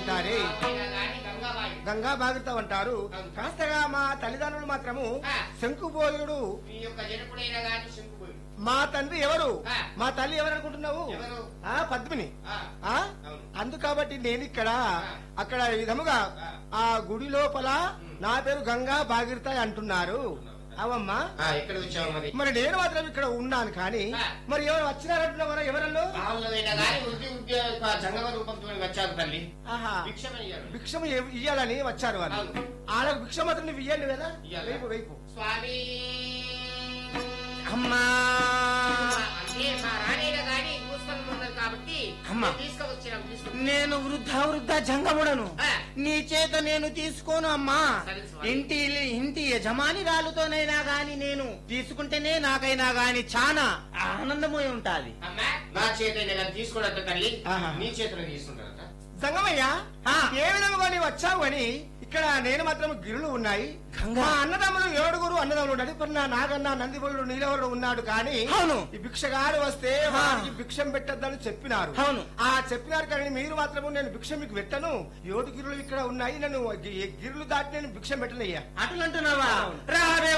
అంటారే అయినా గాని గంగాబాయి గంగా భాగవతం అంటారు కాస్తగా మా తల్లిదండ్రులు మాత్రము ఆ. శంకుబోధుడు మీ యొక్క జనకుడైనా గాని శంకుపోయి మా తండ్రి ఎవరు ఆ. మా తల్లి ఎవరు అనుకుంటున్నావు ఎవరు? ఆ పద్మిని ఆ, ఆ అవును. అందు కాబట్టి నేను ఇక్కడ అక్కడ ఈ విధముగా ఆ. ఆ గుడి లోపల నా పేరు గంగా భాగీరథ అంటున్నారు అవమ్మా ఆ, ఎక్కడ వచ్చావు మరి మరి నేను మాత్రం ఇక్కడ ఉన్నాను కానీ ఆ. మరి ఎవరు వచ్చినారంటున్నావరా ఎవరల్లో బావులైనా గాని వృద్ధి ఉద్యోగ జంగమ రూపంతో వచ్చారు తల్లి ఆహా భిక్షమయ్యారు భిక్షం ఇవ్వ- ఇయ్యాలని వచ్చారు వాళ్ళు అవును. వాళ్ళకి భిక్ష మాత్రం నువ్వు ఇయ్యండి కదా ఇయ్యాలా? వైపు వైపు స్వామి అమ్మా అంటే మా రాణైనా గాని కూర్చొని ఉన్నది కాబట్టి అమ్మా. నేను తీసుకువచ్చినాం తీసుకు నేను వృద్ధ వృద్ధ జంగముడను ఆ. నీ చేత నేను తీసుకోను అమ్మా సరే స్వామి. ఇంటి ఇంటి యజమానిరాలుతోనైనా గాని నేను తీసుకుంటేనే నాకైనా గాని చాలా ఆనందమై ఉంటాది అమ్మా నా చేత కానీ తీసుకోడట తల్లి ఆహా. నీ చేతిలో తీసుకుంటారట సంగమయ్య ఆ. ఏ విధంగా నీవు వచ్చావు అని ఇక్కడ నేను మాత్రం గిరులు ఉన్నాయి గంగా. మా అన్నదమ్ములు ఏడుగురు అన్నదమ్ములు ఉన్నాడు ఇప్పుడు నా నాగన్న నందిబొల్లుడు నీలవరుడు ఉన్నాడు కానీ అవును. ఈ భిక్షగాడు వస్తే ఆ. వాడికి భిక్షం పెట్టద్దని చెప్పినారు అవును. ఆ చెప్పినారు కానీ మీరు మాత్రము నేను భిక్షం మీకు పెట్టను ఏడు గిరులు ఇక్కడ ఉన్నాయి నన్ను గి- గిరులు దాటి నేను భిక్షం పెట్టనయ్యా అటులంటున్నావా రావే